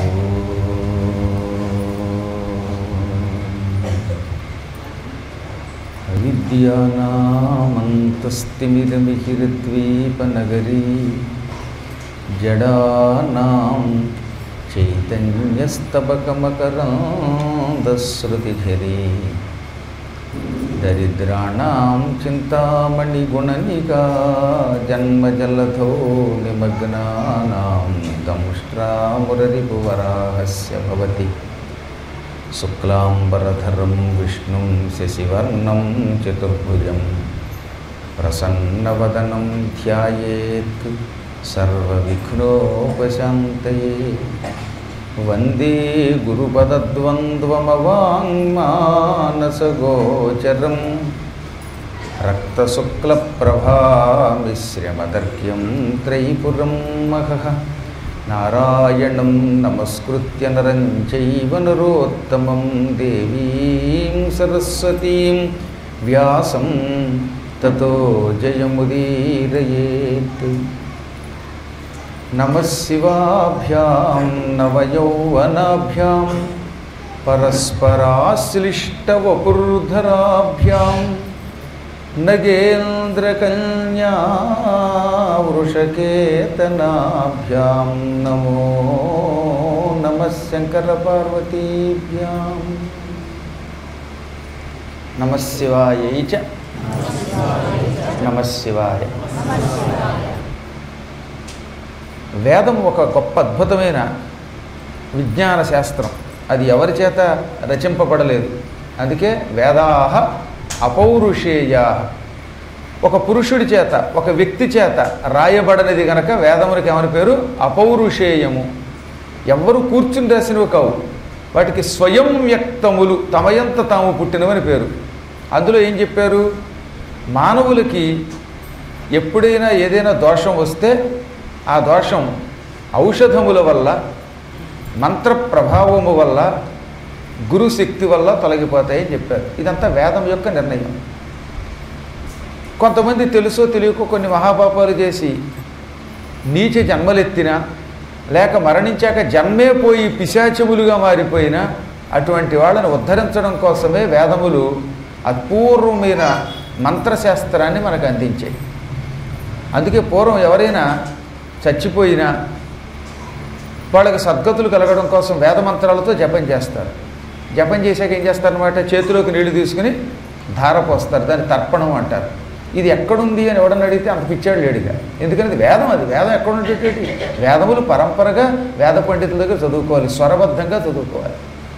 అవిద్యానామంతస్తిమిరమిహిరద్వీపనగరీ జడానాం చైతన్యస్తబకమకరాందశ్రుతిఝరీ దరిద్రాణం చింతామణిగుణనికా జన్మజలధో నిమగ్నానాం దంష్ట్రామురరిపువరాహస్య భవతి శుక్లాంబరధరం విష్ణుం శశివర్ణం చతుర్భుజం ప్రసన్నవదనం ధ్యాయేత్ సర్వవిఘ్నోపశాంతయే వందే గురుపదద్వంద్వమవాङ्మానసగోచరం రక్తశుక్లప్రభామిశ్రమదర్క్యం త్రైపురం మహః నారాయణం నమస్కృత్య నరం చైవ నరోత్తమం దేవీం సరస్వతీం వ్యాసం తతో జయముదీరయేత్ నమశివాభ్యాం నవయౌవనాభ్యాం పరస్పరాశ్లిష్టవపుర్ధరాభ్యాం నగేంద్రకన్యావృషకేతనాభ్యాం నమో నమ శంకరపార్వతీభ్యాం నమశివాయై చ నమశివాయ వేదం ఒక గొప్ప అద్భుతమైన విజ్ఞాన శాస్త్రం అది ఎవరి చేత రచింపబడలేదు అందుకే వేదాహ అపౌరుషేయా ఒక పురుషుడి చేత ఒక వ్యక్తి చేత రాయబడనిది గనక వేదమునికి ఏమని పేరు అపౌరుషేయము ఎవ్వరు కూర్చుని రాసినవి కావు వాటికి స్వయం వ్యక్తములు తమయంత తాము పుట్టినవని పేరు అందులో ఏం చెప్పారు మానవులకి ఎప్పుడైనా ఏదైనా దోషం వస్తే ఆ దోషం ఔషధముల వల్ల మంత్ర ప్రభావము వల్ల గురుశక్తి వల్ల తొలగిపోతాయని చెప్పారు ఇదంతా వేదం యొక్క నిర్ణయం కొంతమంది తెలుసో తెలియకో కొన్ని మహాపాపాలు చేసి నీచ జన్మలెత్తినా లేక మరణించాక జన్మే పోయి పిశాచములుగా మారిపోయినా అటువంటి వాళ్ళని ఉద్ధరించడం కోసమే వేదములు అపూర్వమైన మంత్రశాస్త్రాన్ని మనకు అందించాయి అందుకే పూర్వం ఎవరైనా చచ్చిపోయినా వాళ్ళకి సద్గతులు కలగడం కోసం వేద మంత్రాలతో జపం చేస్తారు జపం చేశాక ఏం చేస్తారనమాట చేతిలోకి నీళ్లు తీసుకుని ధార పోస్తారు దాన్ని తర్పణం అంటారు ఇది ఎక్కడుంది అని ఎవడన్నా అడిగితే అంత పిచ్చాడు లేడుగా ఎందుకంటే ఇది వేదం అది వేదం ఎక్కడ ఉండేటేటి వేదములు పరంపరగా వేద పండితుల దగ్గర చదువుకోవాలి స్వరబద్ధంగా చదువుకోవాలి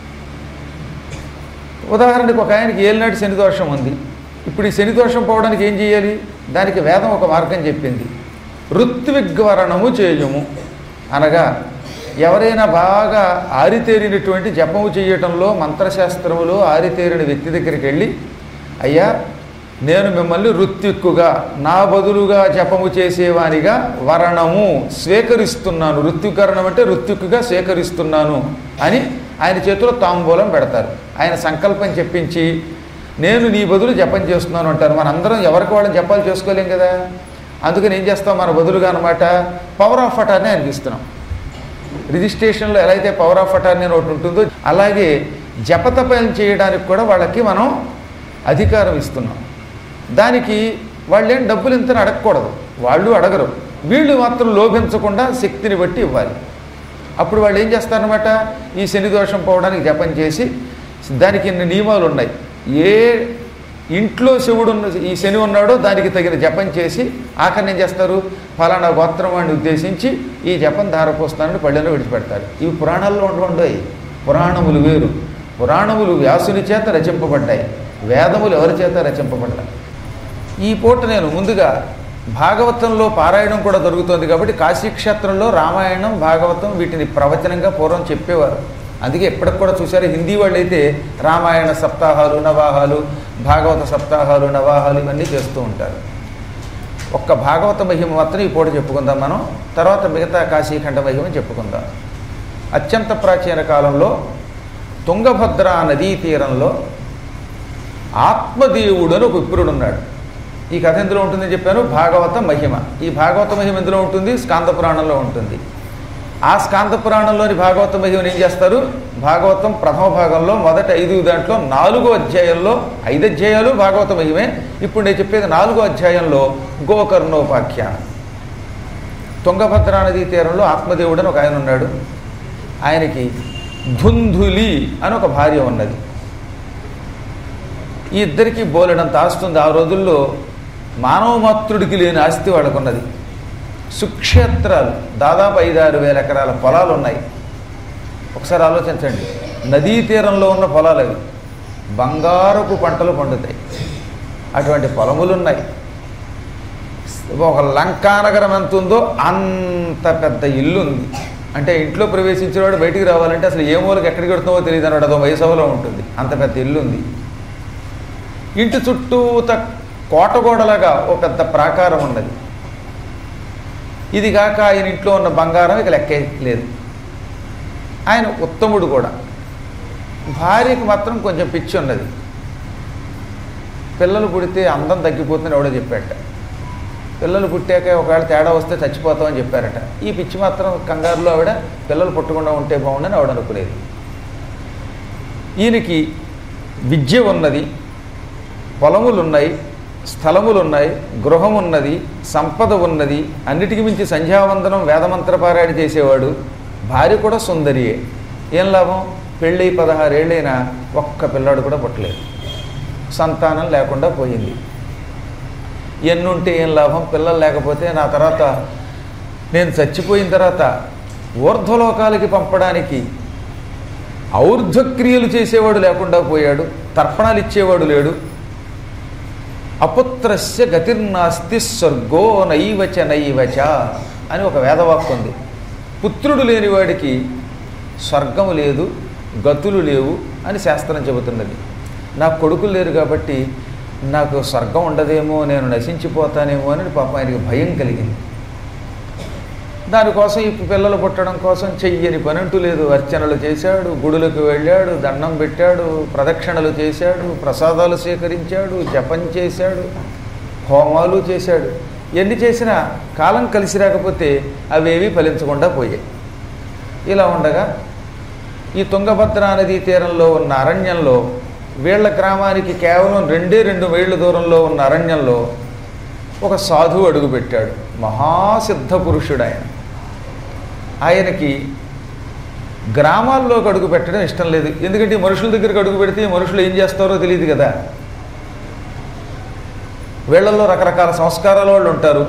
ఉదాహరణకు ఒక ఆయనకి ఏలినాటి శని దోషం ఉంది ఇప్పుడు ఈ శని దోషం పోవడానికి ఏం చేయాలి దానికి వేదం ఒక మార్గం చెప్పింది ఋత్విగ్వరణము చేయము అనగా ఎవరైనా బాగా ఆరితేరినటువంటి జపము చేయటంలో మంత్రశాస్త్రములో ఆరితేరిన వ్యక్తి దగ్గరికి వెళ్ళి అయ్యా నేను మిమ్మల్ని ఋత్విక్కుగా నా బదులుగా జపము చేసేవానిగా వరణము స్వీకరిస్తున్నాను ఋత్వికరణం అంటే ఋత్విక్కుగా స్వీకరిస్తున్నాను అని ఆయన చేతిలో తాంబూలం పెడతారు ఆయన సంకల్పం చెప్పించి నేను నీ బదులు జపం చేస్తున్నాను అంటారు మనందరం ఎవరికి వాళ్ళని జపాలు చేసుకోలేం కదా అందుకని ఏం చేస్తాం మన బదులుగా అనమాట పవర్ ఆఫ్ అటార్ని ఆయనకి ఇస్తున్నాం రిజిస్ట్రేషన్లో ఎలా అయితే పవర్ ఆఫ్ అటార్నీ అని ఒకటి ఉంటుందో అలాగే జపతపం చేయడానికి కూడా వాళ్ళకి మనం అధికారం ఇస్తున్నాం దానికి వాళ్ళు ఏం డబ్బులు ఇంతని అడగకూడదు వాళ్ళు అడగరు వీళ్ళు మాత్రం లోభించకుండా శక్తిని బట్టి ఇవ్వాలి అప్పుడు వాళ్ళు ఏం చేస్తారనమాట ఈ శని దోషం పోవడానికి జపం చేసి దానికి ఇన్ని నియమాలు ఉన్నాయి ఏ ఇంట్లో శివుడు ఉన్న ఈ శని ఉన్నాడో దానికి తగిన జపం చేసి ఆఖరిని ఏం చేస్తారు ఫలానా గోత్రం వాడిని ఉద్దేశించి ఈ జపం ధారపోస్తానని పళ్ళెలో విడిచిపెడతారు ఇవి పురాణాల్లో ఉండవండాయి పురాణములు వేరు పురాణములు వ్యాసుని చేత రచింపబడ్డాయి వేదములు ఎవరి చేత రచింపబడ్డాయి ఈ పూట నేను ముందుగా భాగవతంలో పారాయణం కూడా జరుగుతోంది కాబట్టి కాశీక్షేత్రంలో రామాయణం భాగవతం వీటిని ప్రవచనంగా పూర్వం చెప్పేవారు అందుకే ఎప్పటికి కూడా చూశారు హిందీ వాళ్ళు అయితే రామాయణ సప్తాహాలు నవాహాలు భాగవత సప్తాహాలు నవాహాలు ఇవన్నీ చేస్తూ ఉంటారు ఒక్క భాగవత మహిమ మాత్రం ఈ పూట చెప్పుకుందాం మనం తర్వాత మిగతా కాశీఖండ మహిమ చెప్పుకుందాం అత్యంత ప్రాచీన కాలంలో తుంగభద్ర నదీ తీరంలో ఆత్మదేవుడు అని ఒక విప్రుడు ఉన్నాడు ఈ కథ ఎందులో ఉంటుందని చెప్పాను భాగవత మహిమ ఈ భాగవత మహిమ ఎందులో ఉంటుంది స్కాంద పురాణంలో ఉంటుంది ఆ స్కాంత పురాణంలోని భాగవతం మహిమని ఏం చేస్తారు భాగవతం ప్రథమ భాగంలో మొదటి ఐదు దాంట్లో నాలుగో అధ్యాయంలో ఐదు అధ్యాయాలు భాగవత మహిమే ఇప్పుడు నేను చెప్పేది నాలుగో అధ్యాయంలో గోకర్ణోపాఖ్యానం తుంగభద్రా నదీ తీరంలో ఆత్మదేవుడు అని ఒక ఆయన ఉన్నాడు ఆయనకి ధుంధులి అని ఒక భార్య ఉన్నది ఈ ఇద్దరికి బోలెడంత ఆస్తుంది ఆ రోజుల్లో మానవ మాతృడికి లేని ఆస్తి వాళ్ళకున్నది సుక్షేత్రాలు దాదాపు ఐదారు వేల ఎకరాల పొలాలు ఉన్నాయి ఒకసారి ఆలోచించండి నదీ తీరంలో ఉన్న పొలాలు అవి బంగారపు పంటలు పండుతాయి అటువంటి పొలములు ఉన్నాయి ఒక లంకానగరం ఎంత ఉందో అంత పెద్ద ఇల్లు ఉంది అంటే ఇంట్లో ప్రవేశించేవాడు బయటికి రావాలంటే అసలు ఏ మూలకి ఎక్కడికి వెడుతున్నావో తెలియదు అన్నాడు అదో వయసవలో ఉంటుంది అంత పెద్ద ఇల్లు ఉంది ఇంటి చుట్టూత కోటగోడలాగా ఒక పెద్ద ప్రాకారం ఉన్నది ఇది కాక ఆయన ఇంట్లో ఉన్న బంగారం ఇక లెక్కే లేదు ఆయన ఉత్తముడు కూడా భార్యకి మాత్రం కొంచెం పిచ్చి ఉన్నది పిల్లలు పుడితే అందం తగ్గిపోతుందని ఎవడో చెప్పాట పిల్లలు పుట్టాక ఒకవేళ తేడా వస్తే చచ్చిపోతామని చెప్పారట ఈ పిచ్చి మాత్రం కంగారులో ఆవిడ పిల్లలు పుట్టకుండా ఉంటే బాగుండని ఆవిడ అనుకునేది ఈయనకి విద్య ఉన్నది పొలములు ఉన్నాయి స్థలములు ఉన్నాయి గృహం ఉన్నది సంపద ఉన్నది అన్నిటికీ మించి సంధ్యావందనం వేదమంత్ర పారాయణ చేసేవాడు భార్య కూడా సుందరియే ఏం లాభం పెళ్ళి పదహారేళ్ళైనా ఒక్క పిల్లాడు కూడా పుట్టలేదు సంతానం లేకుండా పోయింది ఎన్నుంటే ఏం లాభం పిల్లలు లేకపోతే నా తర్వాత నేను చచ్చిపోయిన తర్వాత ఊర్ధ్వలోకాలకి పంపడానికి ఔర్ధ్వక్రియలు చేసేవాడు లేకుండా పోయాడు తర్పణాలు ఇచ్చేవాడు లేడు అపుత్రస్య గతిర్నాస్తి స్వర్గో నైవచ నైవచ అని ఒక వేదవాక్కు ఉంది పుత్రుడు లేనివాడికి స్వర్గము లేదు గతులు లేవు అని శాస్త్రం చెబుతున్నది నాకు కొడుకులు లేరు కాబట్టి నాకు స్వర్గం ఉండదేమో నేను నశించిపోతానేమో అని పాపం ఆయనకి భయం కలిగింది దానికోసం ఈ పిల్లలు పుట్టడం కోసం చెయ్యని పని అంటూ లేదు అర్చనలు చేశాడు గుడులకు వెళ్ళాడు దండం పెట్టాడు ప్రదక్షిణలు చేశాడు ప్రసాదాలు స్వీకరించాడు జపం చేశాడు హోమాలు చేశాడు ఎన్ని చేసినా కాలం కలిసి రాకపోతే అవేవి ఫలించకుండా పోయాయి ఇలా ఉండగా ఈ తుంగభద్రా నదీ తీరంలో ఉన్న అరణ్యంలో వీళ్ళ గ్రామానికి కేవలం రెండే రెండు మైళ్ళ దూరంలో ఉన్న అరణ్యంలో ఒక సాధువు అడుగుపెట్టాడు మహాసిద్ధ పురుషుడు ఆయన ఆయనకి గ్రామాల్లోకి అడుగు పెట్టడం ఇష్టం లేదు ఎందుకంటే ఈ మనుషుల దగ్గరికి అడుగు పెడితే ఈ మనుషులు ఏం చేస్తారో తెలియదు కదా వీళ్ళల్లో రకరకాల సంస్కారాల వాళ్ళు ఉంటారు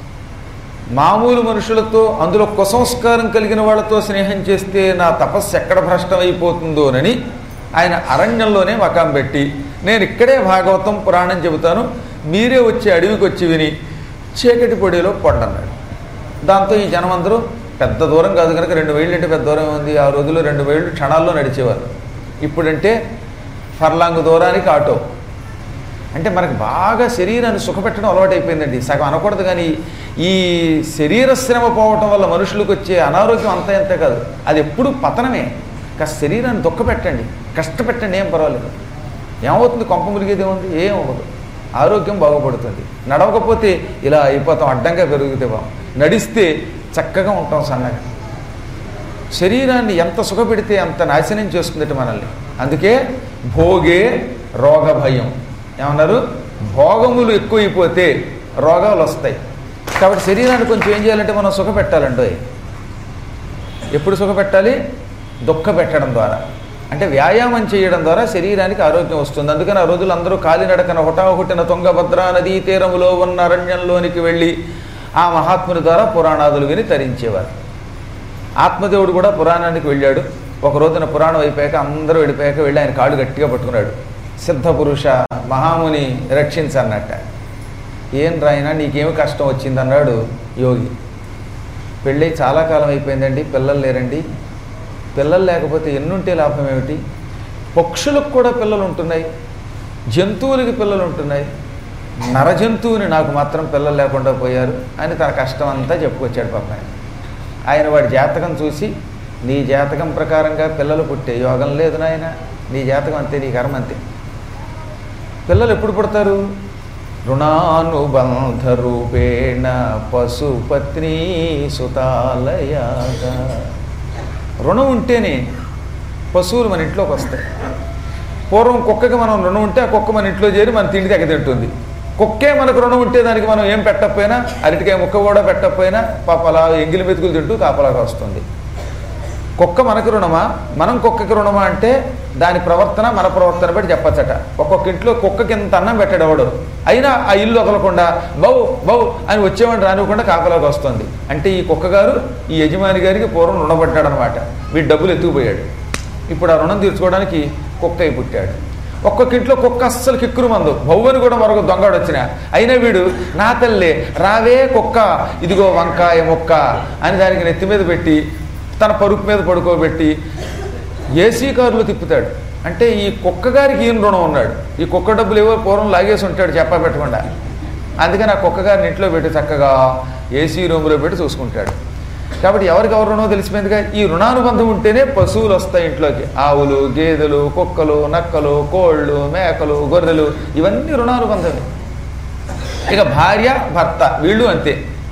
మామూలు మనుషులతో అందులో కుసంస్కారం కలిగిన వాళ్ళతో స్నేహం చేస్తే నా తపస్సు ఎక్కడ భ్రష్టం అయిపోతుందోనని ఆయన అరణ్యంలోనే మకాం పెట్టి నేను ఇక్కడే భాగవతం పురాణం చెబుతాను మీరే వచ్చి అడవికి వచ్చి విని చీకటి పొడిలో పొండన్నాడు దాంతో ఈ జనమందరూ పెద్ద దూరం కాదు కనుక రెండు వేళ్ళు అంటే పెద్ద దూరం ఉంది ఆ రోజుల్లో రెండు వేళ్ళు క్షణాల్లో నడిచేవారు ఇప్పుడంటే ఫర్లాంగ్ దూరానికి ఆటో అంటే మనకు బాగా శరీరాన్ని సుఖపెట్టడం అలవాటైపోయిందండి సగం అనకూడదు కానీ ఈ శరీర శ్రమ పోవటం వల్ల మనుషులకు వచ్చే అనారోగ్యం అంతా ఎంత కాదు అది ఎప్పుడు పతనమే కాస్త శరీరాన్ని దుఃఖపెట్టండి కష్టపెట్టండి ఏం పర్వాలేదు ఏమవుతుంది కొంప మురిగేది ఏముంది ఏం అవ్వదు ఆరోగ్యం బాగుపడుతుంది నడవకపోతే ఇలా అయిపోతాం అడ్డంగా పెరిగితే బాగు నడిస్తే చక్కగా ఉంటాం సన్నగా శరీరాన్ని ఎంత సుఖపెడితే అంత నాశనం చేస్తుందట మనల్ని అందుకే భోగే రోగ భయం ఏమన్నారు భోగములు ఎక్కువైపోతే రోగాలు వస్తాయి కాబట్టి శరీరాన్ని కొంచెం ఏం చేయాలంటే మనం సుఖపెట్టాలండి ఎప్పుడు సుఖపెట్టాలి దుఃఖ పెట్టడం ద్వారా అంటే వ్యాయామం చేయడం ద్వారా శరీరానికి ఆరోగ్యం వస్తుంది అందుకని ఆ రోజులు అందరూ కాలినడకన హుటాహుటిన తుంగభద్రా నదీ తీరములో ఉన్న అరణ్యంలోనికి వెళ్ళి ఆ మహాత్ముని ద్వారా పురాణాదులు విని తరించేవారు ఆత్మదేవుడు కూడా పురాణానికి వెళ్ళాడు ఒక రోజున పురాణం అయిపోయాక అందరూ వెళ్ళిపోయాక వెళ్ళి ఆయన కాళ్ళు గట్టిగా పట్టుకున్నాడు సిద్ధ పురుష మహాముని రక్షించన్నట్ట ఏం రాయినా నీకేమి కష్టం వచ్చిందన్నాడు యోగి పెళ్ళై చాలా కాలం అయిపోయిందండి పిల్లలు లేరండి పిల్లలు లేకపోతే ఎన్నుంటే లాభం ఏమిటి పక్షులకు కూడా పిల్లలు ఉంటున్నాయి జంతువులకి పిల్లలు ఉంటున్నాయి నరజంతువుని నాకు మాత్రం పిల్లలు లేకుండా పోయారు అని తన కష్టం అంతా చెప్పుకొచ్చాడు పాప ఆయన ఆయన వాడి జాతకం చూసి నీ జాతకం ప్రకారంగా పిల్లలు పుట్టే యోగం లేదు నాయన నీ జాతకం అంతే నీ కర్మ అంతే పిల్లలు ఎప్పుడు పుడతారు రుణానుబంధ రూపేణ పశుపత్ని సుతాలయాగా రుణం ఉంటేనే పశువులు మన ఇంట్లోకి వస్తాయి పూర్వం కుక్కకి మనం రుణం ఉంటే ఆ కుక్క మన ఇంట్లో చేరి మన తిండి తెగ తింటుంది కుక్కే మనకు రుణం ఉంటే దానికి మనం ఏం పెట్టకపోయినా అరటికాయ ముక్క కూడా పెట్టకపోయినా పాప అలా ఎంగిలి మెతుకులు తింటూ కాపలాగా వస్తుంది కుక్క మనకు రుణమా మనం కుక్కకి రుణమా అంటే దాని ప్రవర్తన మన ప్రవర్తన బట్టి చెప్పచ్చట ఒక్కొక్క ఇంట్లో కుక్కకి ఇంత అన్నం పెట్టాడు ఎవడు అయినా ఆ ఇల్లు వదలకుండా బౌ బౌ అని వచ్చేవాడిని రానివ్వకుండా కాపలాగా వస్తుంది అంటే ఈ కుక్క గారు ఈ యజమాని గారికి పూర్వం రుణపడ్డాడు అనమాట వీడు డబ్బులు ఎత్తుకుపోయాడు ఇప్పుడు ఆ రుణం తీర్చుకోవడానికి కుక్క అయి పుట్టాడు ఒక్కొక్క ఇంట్లో కుక్క అస్సలు కిక్కురు మందు బొవ్వని కూడా మరొక దొంగడు వచ్చిన అయినా వీడు నా తల్లే రావే కుక్క ఇదిగో వంకాయ మొక్క అని దానికి నెత్తి మీద పెట్టి తన పరుపు మీద పడుకోబెట్టి ఏసీ కారులో తిప్పుతాడు అంటే ఈ కుక్క గారికి ఈయన రుణం ఉన్నాడు ఈ కుక్క డబ్బులు ఏవో పూర్వం లాగేసి ఉంటాడు చెప్పా పెట్టకుండా అందుకని ఆ కుక్క గారిని ఇంట్లో పెట్టి చక్కగా ఏసీ రూమ్లో పెట్టి చూసుకుంటాడు కాబట్టి ఎవరికి ఎవరు రుణం తెలిసిపోయిందిగా ఈ రుణానుబంధం ఉంటేనే పశువులు వస్తాయి ఇంట్లోకి ఆవులు గేదెలు కుక్కలు నక్కలు కోళ్ళు మేకలు గొర్రెలు ఇవన్నీ రుణానుబంధమే ఇక భార్య భర్త వీళ్ళు అంతే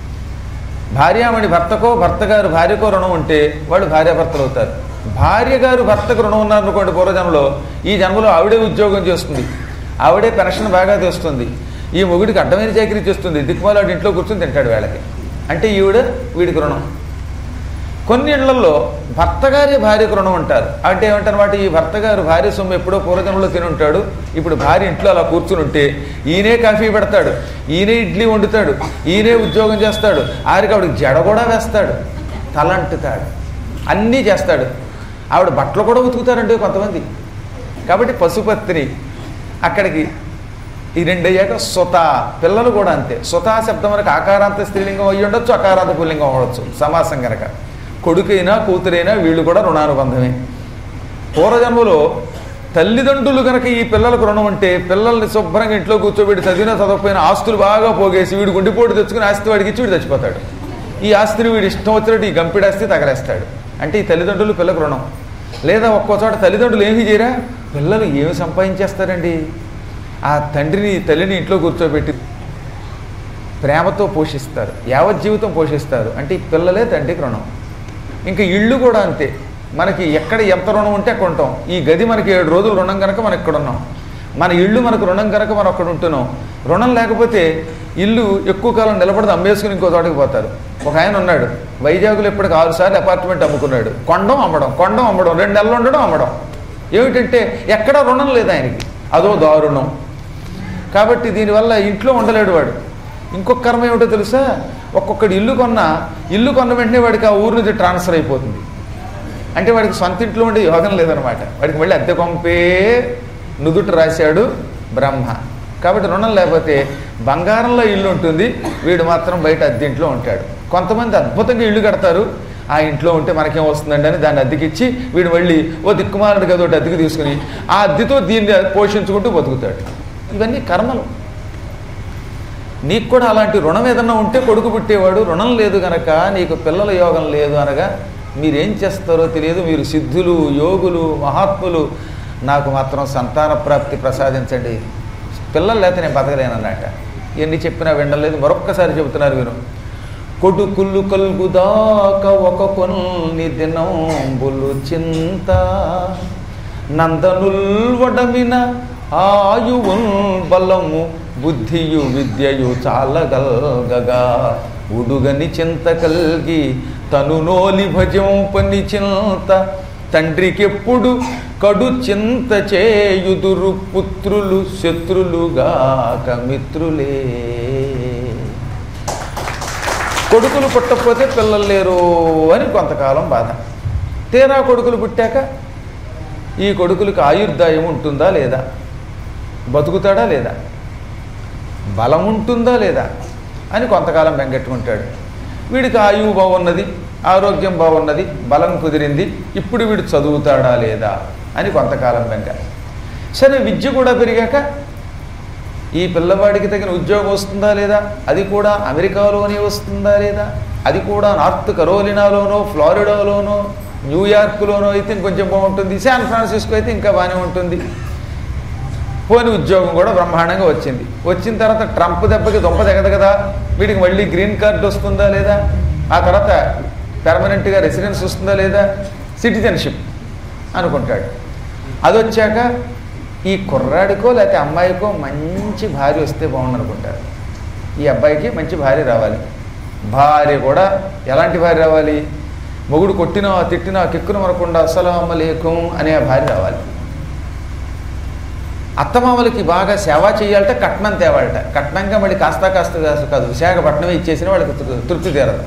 భార్యామణి భర్తకో భర్త గారు భార్యకో రుణం ఉంటే వాళ్ళు భార్యాభర్తలు అవుతారు భార్య గారు భర్తకు రుణం ఉన్నారనుకోండి పూర్వజన్మలో ఈ జన్మలో ఆవిడే ఉద్యోగం చేస్తుంది ఆవిడే పెన్షన్ బాగా తెస్తుంది ఈ మొగుడికి అడ్డమైన చాకరీ చేస్తుంది దిక్కుమాలాడు ఇంట్లో కూర్చొని తింటాడు వేళకి అంటే ఈవిడ వీడికి రుణం కొన్ని ఇళ్లలో భర్త గారి భార్యకు రుణం ఉంటారు అంటే ఏమంటారన్నమాట ఈ భర్త గారు భార్య సొమ్ము ఎప్పుడో పూర్వజన్మలో తిని ఉంటాడు ఇప్పుడు భార్య ఇంట్లో అలా కూర్చుని ఉంటే ఈయనే కాఫీ పెడతాడు ఈయనే ఇడ్లీ వండుతాడు ఈయనే ఉద్యోగం చేస్తాడు ఆరికి ఆవిడకి జడ కూడా వేస్తాడు తలంటుతాడు అన్నీ చేస్తాడు ఆవిడ బట్టలు కూడా ఉతుకుతారండి కొంతమంది కాబట్టి పశుపత్ని అక్కడికి ఈ రెండు అయ్యాక సుత పిల్లలు కూడా అంతే సుతా శబ్దం మనకు ఆకారాంత స్త్రీలింగం అయ్యి ఉండొచ్చు అకారాంత పుల్లింగం అవ్వచ్చు సమాసం కనుక కొడుకైనా కూతురైనా వీళ్ళు కూడా రుణానుబంధమే పూర్వజన్మలో తల్లిదండ్రులు కనుక ఈ పిల్లలకు రుణం ఉంటే పిల్లల్ని శుభ్రంగా ఇంట్లో కూర్చోబెట్టి చదివినా చదవకపోయినా ఆస్తులు బాగా పోగేసి వీడు గుండెపోటు తెచ్చుకుని ఆస్తి వాడికి ఇచ్చి వీడు చచ్చిపోతాడు ఈ ఆస్తిని వీడు ఇష్టం వచ్చినట్టు ఈ గంపిడి ఆస్తి తగలేస్తాడు అంటే ఈ తల్లిదండ్రులు పిల్లకు రుణం లేదా ఒక్కో చోట తల్లిదండ్రులు ఏమి చేయరా పిల్లలు ఏమి సంపాదించేస్తారండి ఆ తండ్రిని తల్లిని ఇంట్లో కూర్చోబెట్టి ప్రేమతో పోషిస్తారు యావత్ జీవితం పోషిస్తారు అంటే ఈ పిల్లలే తండ్రికి రుణం ఇంకా ఇళ్ళు కూడా అంతే మనకి ఎక్కడ ఎంత రుణం ఉంటే అక్కడ ఉంటాం ఈ గది మనకి ఏడు రోజులు రుణం కనుక మనం ఇక్కడ ఉన్నాం మన ఇళ్ళు మనకు రుణం కనుక మనం అక్కడ ఉంటున్నాం రుణం లేకపోతే ఇల్లు ఎక్కువ కాలం నిలబడదు అమ్మేసుకుని ఇంకో చోటకి పోతారు ఒక ఆయన ఉన్నాడు వైజాగ్లో ఇప్పటికి ఆరు సార్లు అపార్ట్మెంట్ అమ్ముకున్నాడు కొండం అమ్మడం కొండం అమ్మడం రెండు నెలలు ఉండడం అమ్మడం ఏమిటంటే ఎక్కడ రుణం లేదు ఆయనకి అదో దారుణం కాబట్టి దీనివల్ల ఇంట్లో ఉండలేడు వాడు ఇంకొక కర్మ ఏమిటో తెలుసా ఒక్కొక్కడు ఇల్లు కొన్న ఇల్లు కొన్న వెంటనే వాడికి ఆ ఊరు నుంచి ట్రాన్స్ఫర్ అయిపోతుంది అంటే వాడికి సొంత ఇంట్లో ఉండే యోగం లేదనమాట వాడికి మళ్ళీ అద్దె కొంపే నుదుట రాశాడు బ్రహ్మ కాబట్టి రుణం లేకపోతే బంగారంలో ఇల్లు ఉంటుంది వీడు మాత్రం బయట అద్దె ఇంట్లో ఉంటాడు కొంతమంది అద్భుతంగా ఇల్లు కడతారు ఆ ఇంట్లో ఉంటే మనకేం వస్తుందండి అని దాన్ని అద్దెకిచ్చి వీడు మళ్ళీ ఓ దిక్కుమాలడు కదా ఒకటి అద్దెకి తీసుకుని ఆ అద్దెతో దీన్ని పోషించుకుంటూ బతుకుతాడు ఇవన్నీ కర్మలు నీకు కూడా అలాంటి రుణం ఏదన్నా ఉంటే కొడుకు పుట్టేవాడు రుణం లేదు గనక నీకు పిల్లల యోగం లేదు అనగా మీరేం చేస్తారో తెలియదు మీరు సిద్ధులు యోగులు మహాత్ములు నాకు మాత్రం సంతాన ప్రాప్తి ప్రసాదించండి పిల్లలు లేకపోతే నేను బతకలేనన్నట ఎన్ని చెప్పినా వినలేదు మరొక్కసారి చెబుతున్నారు మీరు కొడుకులు కలుగుదాక ఒక కొన్ని దినంబులు చింత నందనుల్ వడమిన ఆయువుల్ బలము బుద్ధియు విద్యయు చాలగల్గగా ఉడుగని చింత కల్గి తను నోలి భజంపని చింత తండ్రికెప్పుడు కడు చింత చేయుదురు పుత్రులు శత్రులుగాక మిత్రులే కొడుకులు పుట్టకపోతే పిల్లలు లేరు అని కొంతకాలం బాధ తీరా కొడుకులు పుట్టాక ఈ కొడుకులకు ఆయుర్దాయం ఉంటుందా లేదా బతుకుతాడా లేదా బలం ఉంటుందా లేదా అని కొంతకాలం బెంగెట్టుకుంటాడు వీడికి ఆయువు బాగున్నది ఆరోగ్యం బాగున్నది బలం కుదిరింది ఇప్పుడు వీడు చదువుతాడా లేదా అని కొంతకాలం బెంగ సరే విద్య కూడా పెరిగాక ఈ పిల్లవాడికి తగిన ఉద్యోగం వస్తుందా లేదా అది కూడా అమెరికాలోనే వస్తుందా లేదా అది కూడా నార్త్ కరోలినాలోనో ఫ్లారిడాలోనో న్యూయార్క్లోనో అయితే ఇంకొంచెం బాగుంటుంది శాన్ ఫ్రాన్సిస్కో అయితే ఇంకా బాగానే ఉంటుంది పోని ఉద్యోగం కూడా బ్రహ్మాండంగా వచ్చింది వచ్చిన తర్వాత ట్రంప్ దెబ్బకి దొంప తెగదు కదా వీడికి మళ్ళీ గ్రీన్ కార్డు వస్తుందా లేదా ఆ తర్వాత పెర్మనెంట్గా రెసిడెన్స్ వస్తుందా లేదా సిటిజన్షిప్ అనుకుంటాడు అది వచ్చాక ఈ కుర్రాడికో లేకపోతే అమ్మాయికో మంచి భార్య వస్తే బాగుండు అనుకుంటారు ఈ అబ్బాయికి మంచి భార్య రావాలి భార్య కూడా ఎలాంటి భార్య రావాలి మొగుడు కొట్టినా తిట్టినా కిక్కును మరకుండా అస్సలాం లేకుం అనే ఆ భార్య రావాలి అత్తమామలకి బాగా సేవ చేయాలంటే కట్నం తేవాలట కట్నంగా మళ్ళీ కాస్త కాస్త కాస్త కాదు విశాఖపట్నమే ఇచ్చేసిన వాళ్ళకి తృ- తృప్తి తీరదు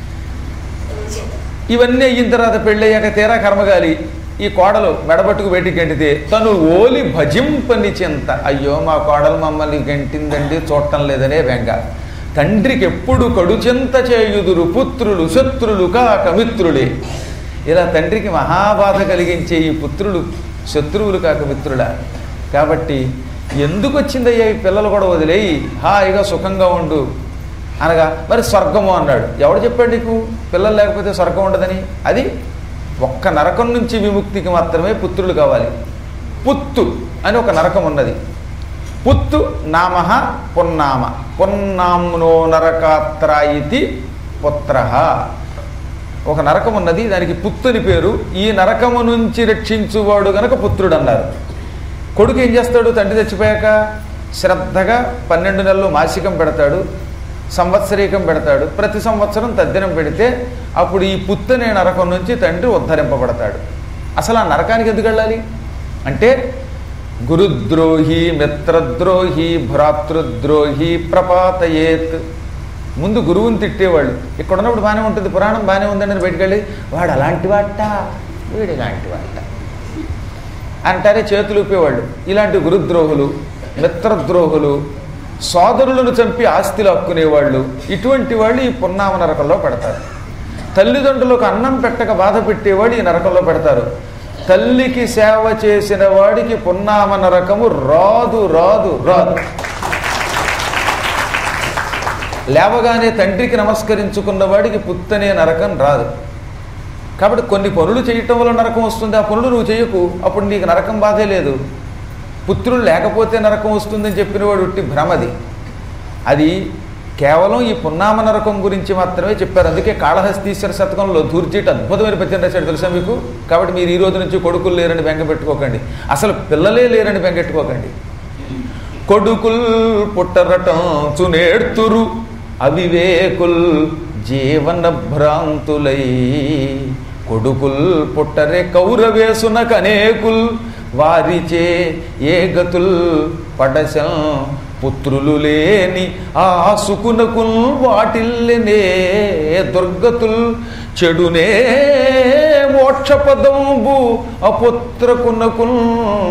ఇవన్నీ అయిన తర్వాత పెళ్ళయ్యాక తీరా కర్మగాలి ఈ కోడలు మెడబట్టుకు బయటికి గంటితే తను ఓలి భజింపని చింత అయ్యో మా కోడలు మమ్మల్ని గంటిందండి చూడటం లేదనే బెంగ తండ్రికి ఎప్పుడు కడుచింత చేయుదురు పుత్రులు శత్రులు కాక మిత్రులే ఇలా తండ్రికి మహాబాధ కలిగించే ఈ పుత్రులు శత్రువులు కాక మిత్రులా కాబట్టి ఎందుకు వచ్చిందయ్యా ఈ పిల్లలు కూడా వదిలేయి హాయిగా సుఖంగా ఉండు అనగా మరి స్వర్గము అన్నాడు ఎవడు చెప్పాడు నీకు పిల్లలు లేకపోతే స్వర్గం ఉండదని అది ఒక్క నరకం నుంచి విముక్తికి మాత్రమే పుత్రులు కావాలి పుత్తు అని ఒక నరకం ఉన్నది పుత్తు నామ పున్నామ పున్నాంనో నరకాత్రాయితి పుత్ర ఒక నరకం ఉన్నది దానికి పుత్తుని పేరు ఈ నరకము నుంచి రక్షించువాడు గనక పుత్రుడు అన్నారు కొడుకు ఏం చేస్తాడు తండ్రి చచ్చిపోయాక శ్రద్ధగా పన్నెండు నెలలు మాసికం పెడతాడు సంవత్సరీకం పెడతాడు ప్రతి సంవత్సరం తద్దినం పెడితే అప్పుడు ఈ పుత్తనే నరకం నుంచి తండ్రి ఉద్ధరింపబడతాడు అసలు ఆ నరకానికి ఎందుకు వెళ్ళాలి అంటే గురుద్రోహి మిత్రద్రోహి భ్రాతృద్రోహి ప్రపాతయేత్ ముందు గురువుని తిట్టేవాళ్ళు ఇక్కడ ఉన్నప్పుడు బాగానే ఉంటుంది పురాణం బాగానే ఉందని బయటికి వెళ్ళి వాడు అలాంటి వాట వీడు ఇలాంటి వాట అంటారే చేతులు ఊపేవాళ్ళు ఇలాంటి గురుద్రోహులు మిత్రద్రోహులు సోదరులను చంపి ఆస్తి లాక్కునేవాళ్ళు ఇటువంటి వాళ్ళు ఈ పున్నామ నరకంలో పెడతారు తల్లిదండ్రులకు అన్నం పెట్టక బాధ పెట్టేవాడు ఈ నరకంలో పెడతారు తల్లికి సేవ చేసిన వాడికి పున్నామ నరకము రాదు రాదు రాదు లేవగానే తండ్రికి నమస్కరించుకున్న వాడికి పుత్తనే నరకం రాదు కాబట్టి కొన్ని పనులు చేయటం వల్ల నరకం వస్తుంది ఆ పనులు నువ్వు చేయకు అప్పుడు నీకు నరకం బాధే లేదు పుత్రులు లేకపోతే నరకం వస్తుందని చెప్పినవాడు ఉట్టి భ్రమది అది కేవలం ఈ పున్నామ నరకం గురించి మాత్రమే చెప్పారు అందుకే కాళహస్తీశ్వర శతకంలో దూర్జీట్ అద్భుతమైన పద్యం రాశాడు తెలుసా మీకు కాబట్టి మీరు ఈ రోజు నుంచి కొడుకులు లేరని బెంగ పెట్టుకోకండి అసలు పిల్లలే లేరని బెంగెట్టుకోకండి కొడుకుల్ పుట్టరటం చునేడ్తురు అవివేకుల్ జీవన భ్రాంతులై కొడుకుల్ పుట్టరే కౌరవేసున కనేకుల్ వారిచే ఏ గతుల్ పడశం పుత్రులు లేని ఆ సుకునకుల్ వాటిల్లనే దుర్గతుల్ చెడునే మోక్ష పదంబు అపుత్రకునకుల్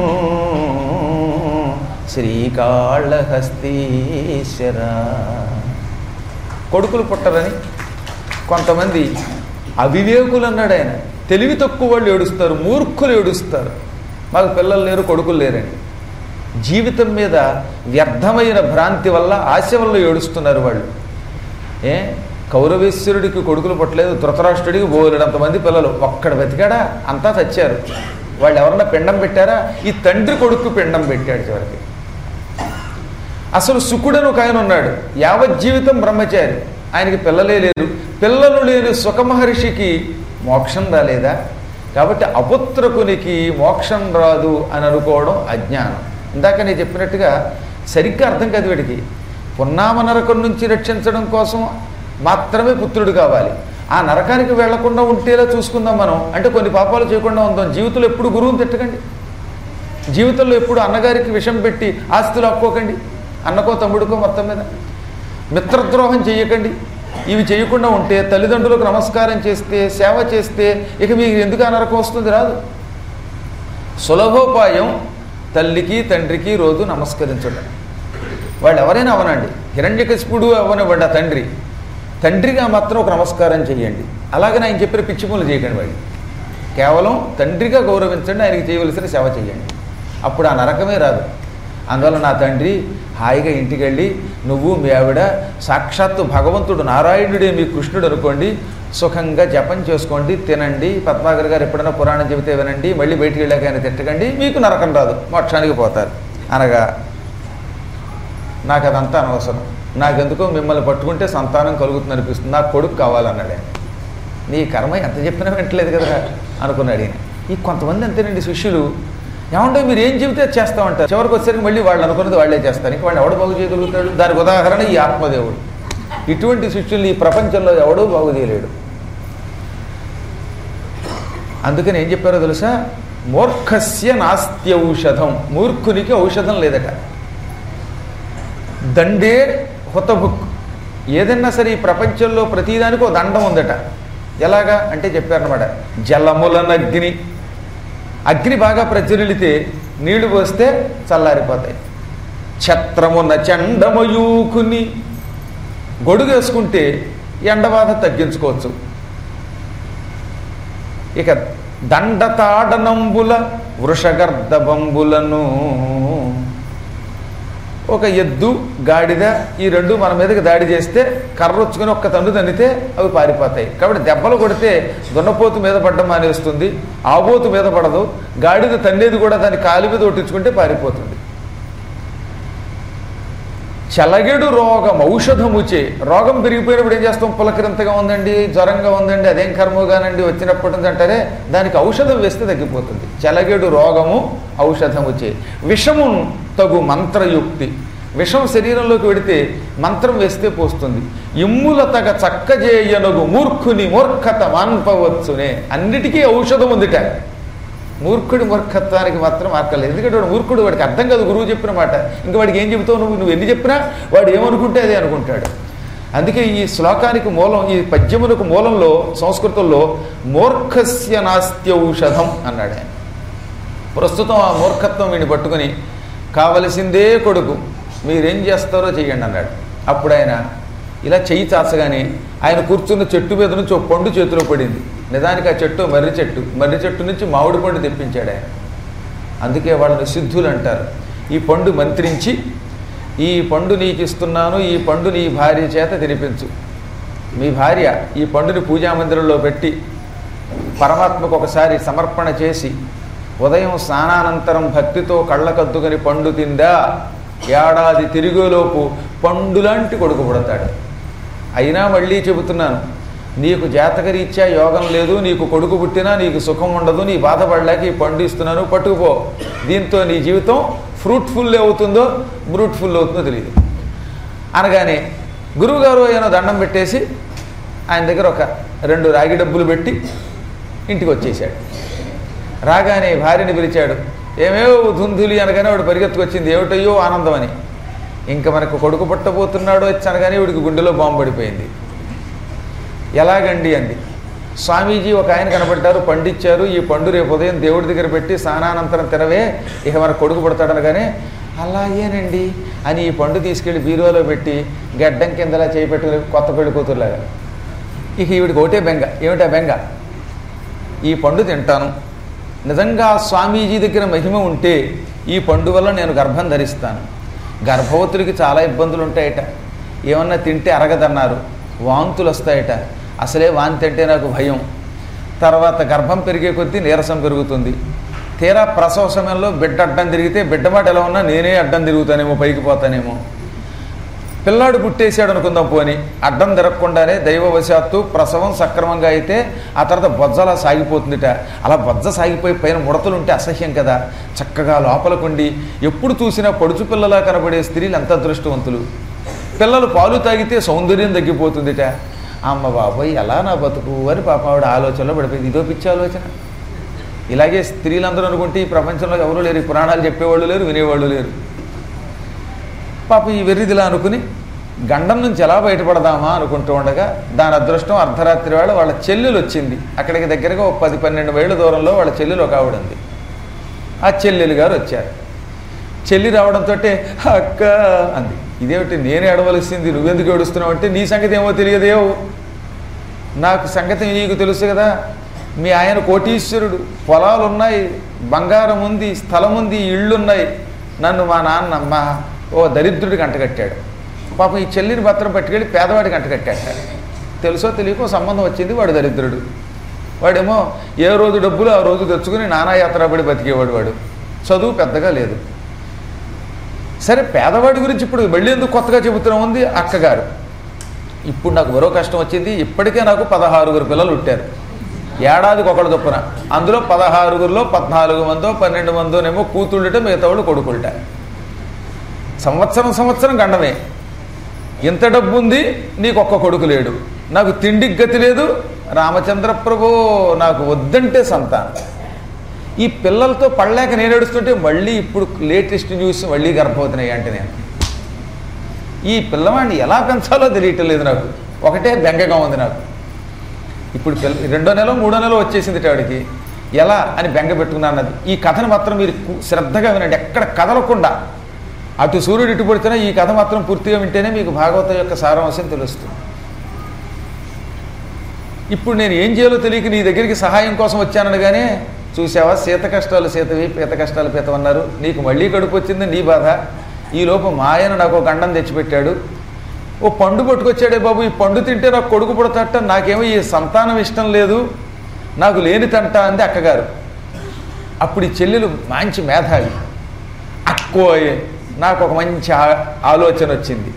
శ్రీకాళహస్తీశ్వర కొడుకులు పుట్టరని కొంతమంది అవివేకులు అన్నాడు ఆయన తెలివి తక్కువ వాళ్ళు ఏడుస్తారు మూర్ఖులు ఏడుస్తారు మాకు పిల్లలు లేరు కొడుకులు లేరని జీవితం మీద వ్యర్థమైన భ్రాంతి వల్ల ఆశ వల్ల ఏడుస్తున్నారు వాళ్ళు ఏ కౌరవేశ్వరుడికి కొడుకులు పుట్టలేదు ధృతరాష్ట్రుడికి బోలెడంతమంది పిల్లలు ఒక్కడ బతికాడా అంతా చచ్చారు వాళ్ళు ఎవరన్నా పిండం పెట్టారా ఈ తండ్రి కొడుకు పిండం పెట్టాడు చివరికి అసలు శుకుడని ఒక ఆయన ఉన్నాడు యావత్ జీవితం బ్రహ్మచారి ఆయనకి పిల్లలే లేరు పిల్లలు లేని సుఖమహర్షికి మోక్షం రాలేదా కాబట్టి అపుత్రకునికి మోక్షం రాదు అని అనుకోవడం అజ్ఞానం ఇందాక నేను చెప్పినట్టుగా సరిగ్గా అర్థం కాదు వీడికి పున్నామ నరకం నుంచి రక్షించడం కోసం మాత్రమే పుత్రుడు కావాలి ఆ నరకానికి వెళ్లకుండా ఉంటేలా చూసుకుందాం మనం అంటే కొన్ని పాపాలు చేయకుండా ఉందాం జీవితంలో ఎప్పుడు గురువుని తిట్టకండి జీవితంలో ఎప్పుడు అన్నగారికి విషం పెట్టి ఆస్తులు అక్కోకండి అన్నకో తమ్ముడికో మొత్తం మీద మిత్రద్రోహం చేయకండి ఇవి చేయకుండా ఉంటే తల్లిదండ్రులకు నమస్కారం చేస్తే సేవ చేస్తే ఇక మీకు ఎందుకు ఆ నరకం వస్తుంది రాదు సులభోపాయం తల్లికి తండ్రికి రోజు నమస్కరించడం వాళ్ళు ఎవరైనా అవనండి హిరణ్యకశిపుడు అవనివ్వండి ఆ తండ్రి తండ్రిగా మాత్రం ఒక నమస్కారం చేయండి అలాగని ఆయన చెప్పిన పిచ్చి పనులు చేయకండి వాళ్ళు కేవలం తండ్రిగా గౌరవించండి ఆయనకి చేయవలసిన సేవ చేయండి అప్పుడు ఆ నరకమే రాదు అందువల్ల నా తండ్రి హాయిగా ఇంటికి వెళ్ళి నువ్వు మీ ఆవిడ సాక్షాత్తు భగవంతుడు నారాయణుడే మీ కృష్ణుడు అనుకోండి సుఖంగా జపం చేసుకోండి తినండి పద్మాగర్ గారు ఎప్పుడైనా పురాణం చెబితే వినండి మళ్ళీ బయటికి వెళ్ళాక ఆయన తిట్టకండి మీకు నరకం రాదు మోక్షానికి పోతారు అనగా నాకు అదంతా అనవసరం నాకెందుకో మిమ్మల్ని పట్టుకుంటే సంతానం కలుగుతుంది అనిపిస్తుంది నాకు కొడుకు కావాలన్నాడు ఆయన నీ కర్మ ఎంత చెప్పినా వింటలేదు కదా అనుకున్నాడు ఈయన ఈ కొంతమంది అంతేనండి శిష్యులు ఏమంటే మీరు ఏం చెబితే అది చేస్తామంటారు చివరికి వచ్చేసరికి మళ్ళీ వాళ్ళు అనుకున్నది వాళ్ళే చేస్తారు ఇంకా వాళ్ళు ఎవడు బాగు చేయగలుగుతాడు దానికి ఉదాహరణ ఈ ఆత్మదేవుడు ఇటువంటి శిష్యుల్ని ఈ ప్రపంచంలో ఎవడూ బాగు చేయలేడు అందుకని ఏం చెప్పారో తెలుసా మూర్ఖస్య నాస్తి ఔషధం మూర్ఖునికి ఔషధం లేదట దండే హుతబుక్ ఏదన్నా సరే ఈ ప్రపంచంలో ప్రతిదానికి ఒక దండం ఉందట ఎలాగా అంటే చెప్పారనమాట జలములనగ్ని అగ్ని బాగా ప్రజ్వలితే నీళ్లు పోస్తే చల్లారిపోతాయి ఛత్రమున చండమయూకుని గొడుగు వేసుకుంటే ఎండబాధ తగ్గించుకోవచ్చు ఇక దండతాడనంబుల వృషగర్ధబంబులను ఒక ఎద్దు గాడిద ఈ రెండు మన మీదకి దాడి చేస్తే కర్రొచ్చుకొని ఒక్క తండు తన్నితే అవి పారిపోతాయి కాబట్టి దెబ్బలు కొడితే దున్నపోతు మీద పడ్డం మానేస్తుంది ఆబోతు మీద పడదు గాడిద తన్నేది కూడా దాని కాలి మీద ఒట్టించుకుంటే పారిపోతుంది చలగెడు రోగం ఔషధముచే రోగం పెరిగిపోయినప్పుడు ఏం చేస్తాం పులకరింతగా ఉందండి జ్వరంగా ఉందండి అదేం కర్మగానండి వచ్చినప్పటి నుంచి అంటారే దానికి ఔషధం వేస్తే తగ్గిపోతుంది చలగెడు రోగము ఔషధముచే విషము తగు మంత్రయుక్తి విషం శరీరంలోకి వెడితే మంత్రం వేస్తే పోస్తుంది ఇమ్ముల తగ చక్కజేయనగు మూర్ఖుని మూర్ఖత మాన్పవచ్చునే అన్నిటికీ ఔషధం ఉందిట మూర్ఖుడి మూర్ఖత్వానికి మాత్రం మార్కలేదు ఎందుకంటే వాడు మూర్ఖుడు వాడికి అర్థం కాదు గురువు చెప్పిన మాట ఇంకా వాడికి ఏం చెబుతావు నువ్వు నువ్వు ఎన్ని చెప్పినా వాడు ఏమనుకుంటే అదే అనుకుంటాడు అందుకే ఈ శ్లోకానికి మూలం ఈ పద్యములకు మూలంలో సంస్కృతంలో మూర్ఖస్య నాస్త్యౌషధం అన్నాడు ఆయన ప్రస్తుతం ఆ మూర్ఖత్వం వీడిని పట్టుకుని కావలసిందే కొడుకు మీరేం చేస్తారో చెయ్యండి అన్నాడు అప్పుడు ఆయన ఇలా చెయ్యి చాచగానే ఆయన కూర్చున్న చెట్టు మీద నుంచి ఒక పండు చేతిలో పడింది నిజానికి ఆ చెట్టు మర్రి చెట్టు మర్రి చెట్టు నుంచి మామిడి పండు తెప్పించాడు ఆయన అందుకే వాళ్ళని సిద్ధులు అంటారు ఈ పండు మంత్రించి ఈ పండు నీకు ఇస్తున్నాను ఈ పండు నీ భార్య చేత తినిపించు మీ భార్య ఈ పండుని పూజా మందిరంలో పెట్టి పరమాత్మకు ఒకసారి సమర్పణ చేసి ఉదయం స్నానానంతరం భక్తితో కళ్ళకద్దుకొని పండు తిందా ఏడాది తిరిగేలోపు పండులాంటి కొడుకు పుడతాడు అయినా మళ్ళీ చెబుతున్నాను నీకు జాతకరీత్యా యోగం లేదు నీకు కొడుకు పుట్టినా నీకు సుఖం ఉండదు నీ బాధపడలేక ఈ పండు ఇస్తున్నాను పట్టుకుపో దీంతో నీ జీవితం ఫ్రూట్ఫుల్ అవుతుందో బ్రూట్ఫుల్ అవుతుందో తెలియదు అనగానే గురువుగారు ఆయన దండం పెట్టేసి ఆయన దగ్గర ఒక రెండు రాగి డబ్బులు పెట్టి ఇంటికి వచ్చేసాడు రాగానే భార్యని పిలిచాడు ఏమేవో ధుంధులి అనగానే వాడు పరిగెత్తుకొచ్చింది ఏమిటయ్యో ఆనందం అని ఇంకా మనకు కొడుకు పుట్టబోతున్నాడో వచ్చి అనగానే వీడికి గుండెలో బాంబు పడిపోయింది ఎలాగండి అంది స్వామీజీ ఒక ఆయన కనబడ్డారు పండిచ్చారు ఈ పండు రేపు ఉదయం దేవుడి దగ్గర పెట్టి స్నానానంతరం తినవే ఇక మన కొడుకు పుడతాడనగానే అలాగేనండి అని ఈ పండు తీసుకెళ్లి బీరువాలో పెట్టి గడ్డం కిందలా చేయి పెట్టుకుని కొత్త పెళ్లి కూతురులాగా ఇక ఈవిడికి ఒకటే బెంగ ఏమిటా బెంగ ఈ పండు తింటాను నిజంగా స్వామీజీ దగ్గర మహిమ ఉంటే ఈ పండు వల్ల నేను గర్భం ధరిస్తాను గర్భవతులకి చాలా ఇబ్బందులు ఉంటాయట ఏమన్నా తింటే అరగదన్నారు వాంతులు వస్తాయట అసలే వాంతి అంటే నాకు భయం తర్వాత గర్భం పెరిగే కొద్దీ నీరసం పెరుగుతుంది తీరా ప్రసవ సమయంలో బిడ్డ అడ్డం తిరిగితే బిడ్డ మాట ఎలా ఉన్నా నేనే అడ్డం తిరుగుతానేమో పైకి పోతానేమో పిల్లాడు పుట్టేశాడు అనుకుందాం పోని అడ్డం తిరగకుండానే దైవవశాత్తు ప్రసవం సక్రమంగా అయితే ఆ తర్వాత బొజ్జ అలా సాగిపోతుందిట అలా బొజ్జ సాగిపోయి పైన ముడతలు ఉంటే అసహ్యం కదా చక్కగా లోపలకుండి ఎప్పుడు చూసినా పడుచు పిల్లలా కనబడే స్త్రీలు ఎంత అదృష్టవంతులు పిల్లలు పాలు తాగితే సౌందర్యం తగ్గిపోతుందిట అమ్మ బాబోయ్ ఎలా నా బతుకు అని పాప ఆవిడ ఆలోచనలో పడిపోయింది ఇదో పిచ్చి ఆలోచన ఇలాగే స్త్రీలందరూ అనుకుంటే ఈ ప్రపంచంలో ఎవరు లేరు ఈ పురాణాలు చెప్పేవాళ్ళు లేరు వినేవాళ్ళు లేరు పాపం ఈ వెర్రిదిలా అనుకుని గండం నుంచి ఎలా బయటపడదామా అనుకుంటూ ఉండగా దాని అదృష్టం అర్ధరాత్రి వేళ వాళ్ళ చెల్లెలు వచ్చింది అక్కడికి దగ్గరగా ఒక పది పన్నెండు మైళ్ళ దూరంలో వాళ్ళ చెల్లెలు ఒక ఆవిడ ఉంది ఆ చెల్లెలు గారు వచ్చారు చెల్లి రావడంతో అక్క అంది ఇదేమిటి నేను ఏడవలసింది నువ్వెందుకు ఏడుస్తున్నావు అంటే నీ సంగతి ఏమో తెలియదేవు నాకు సంగతి నీకు తెలుసు కదా మీ ఆయన కోటీశ్వరుడు పొలాలు ఉన్నాయి బంగారం ఉంది స్థలం ఉంది ఇళ్ళున్నాయి నన్ను మా నాన్న మా ఓ దరిద్రుడికి అంటగట్టాడు పాపం ఈ చెల్లిని భద్రం పట్టుకెళ్ళి పేదవాడికి అంటగట్టాడు తెలుసో తెలియకో సంబంధం వచ్చింది వాడు దరిద్రుడు వాడేమో ఏ రోజు డబ్బులు ఆ రోజు తెచ్చుకుని నానాయాత్ర పడి బతికేవాడు వాడు చదువు పెద్దగా లేదు సరే పేదవాడి గురించి ఇప్పుడు మళ్ళీ ఎందుకు కొత్తగా చెబుతున్నా ఉంది అక్కగారు ఇప్పుడు నాకు మరో కష్టం వచ్చింది ఇప్పటికే నాకు పదహారుగురు పిల్లలు పుట్టారు ఏడాదికి ఒకళ్ళు చొప్పున అందులో పదహారుగురిలో పద్నాలుగు మందో పన్నెండు మందోనేమో కూతుళ్ళట మిగతా వాళ్ళు కొడుకులట సంవత్సరం సంవత్సరం గండమే ఇంత డబ్బు ఉంది నీకు ఒక్క కొడుకు లేడు నాకు తిండికి గతి లేదు రామచంద్ర ప్రభు నాకు వద్దంటే సంతానం ఈ పిల్లలతో పడలేక నేను ఏడుస్తుంటే మళ్ళీ ఇప్పుడు లేటెస్ట్ న్యూస్ మళ్ళీ గర్భవతున్నాయి అంటే నేను ఈ పిల్లవాడిని ఎలా పెంచాలో తెలియటం లేదు నాకు ఒకటే బెంగగా ఉంది నాకు ఇప్పుడు పిల్ల రెండో నెల మూడో నెల వచ్చేసింది వాడికి ఎలా అని బెంగ పెట్టుకున్నాను అన్నది ఈ కథను మాత్రం మీరు కు- శ్రద్ధగా వినండి ఎక్కడ కదలకుండా అటు సూర్యుడు ఇటు పడుతున్నా ఈ కథ మాత్రం పూర్తిగా వింటేనే మీకు భాగవతం యొక్క సారాంశం తెలుస్తుంది ఇప్పుడు నేను ఏం చేయాలో తెలియక నీ దగ్గరికి సహాయం కోసం వచ్చాననగానే చూసావా సీత కష్టాలు సీతవి పీత కష్టాలు పీతవన్నారు నీకు మళ్ళీ కడుపు వచ్చింది నీ బాధ ఈ లోపు మా ఆయన నాకు ఒక గండం తెచ్చిపెట్టాడు ఓ పండు పట్టుకొచ్చాడే బాబు ఈ పండు తింటే నాకు కొడుకు పుడతట నాకేమో ఈ సంతానం ఇష్టం లేదు నాకు లేని తంట అంది అక్కగారు అప్పుడు ఈ చెల్లెలు మంచి మేధావి అక్కోయే నాకు ఒక మంచి ఆ- ఆలోచన వచ్చింది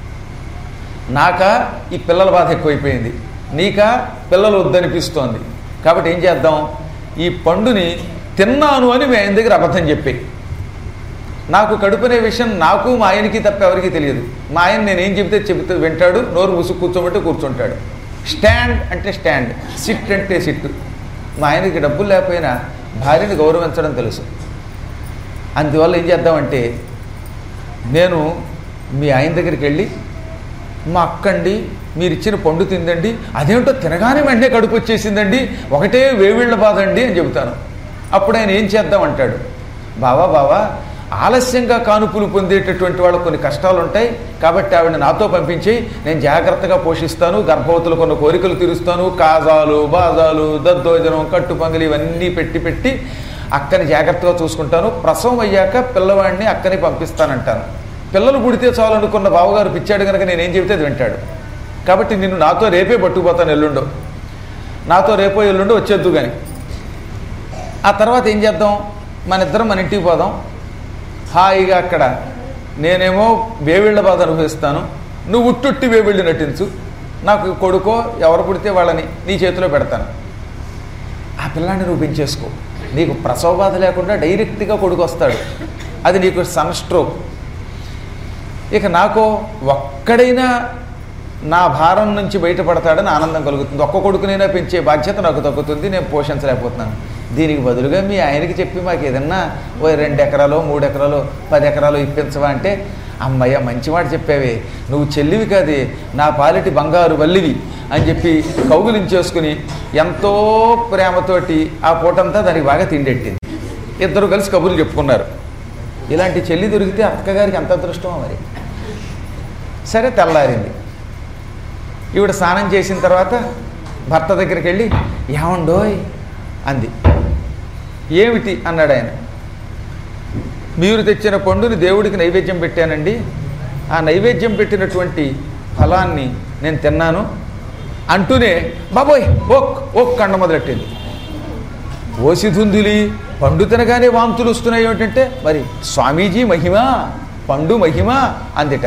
నాక ఈ పిల్లల బాధ ఎక్కువైపోయింది నీక పిల్లలు వద్దనిపిస్తోంది కాబట్టి ఏం చేద్దాం ఈ పండుని తిన్నాను అని మీ ఆయన దగ్గర అబద్ధం చెప్పి నాకు కడుపునే విషయం నాకు మా ఆయనకి తప్ప ఎవరికి తెలియదు మా ఆయన నేను ఏం చెబితే చెబితే వింటాడు నోరు ముసుగు కూర్చోబెట్టి కూర్చుంటాడు స్టాండ్ అంటే స్టాండ్ సిట్ అంటే సిట్ మా ఆయనకి డబ్బులు లేకపోయినా భార్యని గౌరవించడం తెలుసు అందువల్ల ఏం చేద్దామంటే నేను మీ ఆయన దగ్గరికి వెళ్ళి మా అక్కండి మీరు ఇచ్చిన పండు తిందండి అదేమిటో తినగానే వెంటనే కడుపు వచ్చేసిందండి ఒకటే వేవిళ్ళ బాధ అండి అని చెబుతాను అప్పుడు ఆయన ఏం చేద్దాం అంటాడు బావా బావా ఆలస్యంగా కానుపులు పొందేటటువంటి వాళ్ళకు కొన్ని కష్టాలు ఉంటాయి కాబట్టి ఆవిడ నాతో పంపించి నేను జాగ్రత్తగా పోషిస్తాను గర్భవతులు కొన్ని కోరికలు తీరుస్తాను కాజాలు బాజాలు దద్దోజనం కట్టు పంగలి ఇవన్నీ పెట్టి పెట్టి అక్కని జాగ్రత్తగా చూసుకుంటాను ప్రసవం అయ్యాక పిల్లవాడిని అక్కని పంపిస్తానంటాను పిల్లలు పుడితే చాలు అనుకున్న బావగారు పిచ్చాడు కనుక నేనేం చెబితే అది వింటాడు కాబట్టి నిన్ను నాతో రేపే పట్టుకుపోతాను ఎల్లుండో నాతో రేపో ఎల్లుండో వచ్చేద్దు కానీ ఆ తర్వాత ఏం చేద్దాం మన ఇద్దరం మన ఇంటికి పోదాం హాయిగా అక్కడ నేనేమో వేవిళ్ళ బాధ అనుభవిస్తాను నువ్వు ఉట్టుట్టి వేవిళ్ళు నటించు నాకు కొడుకో ఎవరు పుడితే వాళ్ళని నీ చేతిలో పెడతాను ఆ పిల్లాన్ని నువ్వు పెంచేసుకో నీకు ప్రసవ బాధ లేకుండా డైరెక్ట్గా కొడుకు వస్తాడు అది నీకు సన్ స్ట్రోక్ ఇక నాకు ఒక్కడైనా నా భారం నుంచి బయటపడతాడని ఆనందం కలుగుతుంది ఒక్క కొడుకునైనా పెంచే బాధ్యత నాకు తగ్గుతుంది నేను పోషించలేకపోతున్నాను దీనికి బదులుగా మీ ఆయనకి చెప్పి మాకు ఏదన్నా ఓ రెండు ఎకరాలు మూడు ఎకరాలు పది ఎకరాలు ఇప్పించవా అంటే అమ్మయ్య మంచి మాట చెప్పావే నువ్వు చెల్లివి కాదే నా పాలిటి బంగారు వల్లివి అని చెప్పి కౌగులించేసుకుని ఎంతో ప్రేమతోటి ఆ పూటంతా దానికి బాగా తిండెట్టింది ఇద్దరు కలిసి కబుర్లు చెప్పుకున్నారు ఇలాంటి చెల్లి దొరికితే అక్కగారికి ఎంత అదృష్టమో మరి సరే తెల్లారింది ఈవిడ స్నానం చేసిన తర్వాత భర్త దగ్గరికి వెళ్ళి ఏమండోయ్ అంది ఏమిటి అన్నాడు ఆయన మీరు తెచ్చిన పండుని దేవుడికి నైవేద్యం పెట్టానండి ఆ నైవేద్యం పెట్టినటువంటి ఫలాన్ని నేను తిన్నాను అంటూనే బాబోయ్ ఓక్ ఓక్ కండ మొదలెట్టింది ఓసిధుందులి పండు తినగానే వాంతులు వస్తున్నాయి ఏమిటంటే మరి స్వామీజీ మహిమ పండు మహిమ అందిట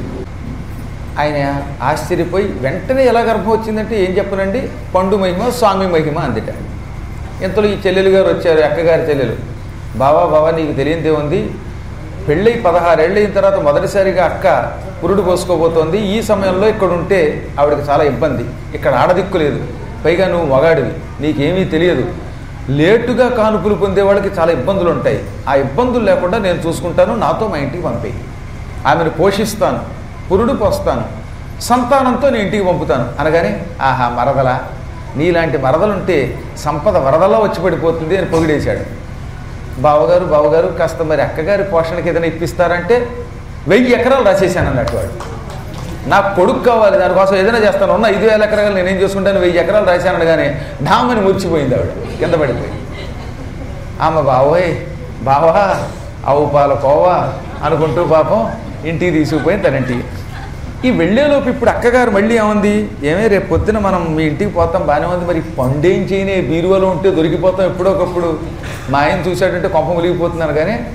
ఆయన ఆశ్చర్యపోయి వెంటనే ఎలా గర్భం వచ్చిందంటే ఏం చెప్పనండి పండు మహిమ స్వామి మహిమ అందిట ఇంతలో ఈ చెల్లెలు గారు వచ్చారు అక్కగారి చెల్లెలు బావా బావా నీకు తెలియందే ఉంది పెళ్ళై పదహారేళ్ళు అయిన తర్వాత మొదటిసారిగా అక్క పురుడు పోసుకోబోతోంది ఈ సమయంలో ఇక్కడ ఉంటే ఆవిడకి చాలా ఇబ్బంది ఇక్కడ ఆడదిక్కు లేదు పైగా నువ్వు మగాడివి నీకేమీ తెలియదు లేటుగా కానుపులు పొందే వాళ్ళకి చాలా ఇబ్బందులు ఉంటాయి ఆ ఇబ్బందులు లేకుండా నేను చూసుకుంటాను నాతో మా ఇంటికి పంపేయి ఆమెను పోషిస్తాను పురుడు పోస్తాను సంతానంతో నేను ఇంటికి పంపుతాను అనగానే ఆహా మరదల నీలాంటి మరదలుంటే సంపద వరదలా వచ్చి పడిపోతుంది అని పొగిడేశాడు బావగారు బావగారు కాస్త మరి అక్కగారి పోషణకి ఏదైనా ఇప్పిస్తారంటే వెయ్యి ఎకరాలు రాసేసాను అన్నట్టు వాడు నాకు కొడుకు కావాలి దానికోసం ఏదైనా చేస్తాను ఉన్న ఐదు వేల ఎకరాలు నేనేం చేసుకుంటాను వెయ్యి ఎకరాలు రాశాను అనగానే ఢామని మురిచిపోయింది ఆవిడ కింద పడిపోయి ఆమె బావోయ్ బావా ఆవు పాల కోవా అనుకుంటూ పాపం ఇంటికి తీసుకుపోయింది తన ఇంటికి ఈ వెళ్ళేలోపు ఇప్పుడు అక్కగారు మళ్ళీ ఏముంది ఏమే రేపు పొద్దున మనం మీ ఇంటికి పోతాం బాగానే ఉంది మరి పండేం చేయని బీరువాలో ఉంటే దొరికిపోతాం ఎప్పుడో ఒకప్పుడు మా ఆయన చూశాడంటే కొంప ములిగిపోతున్నాను కానీ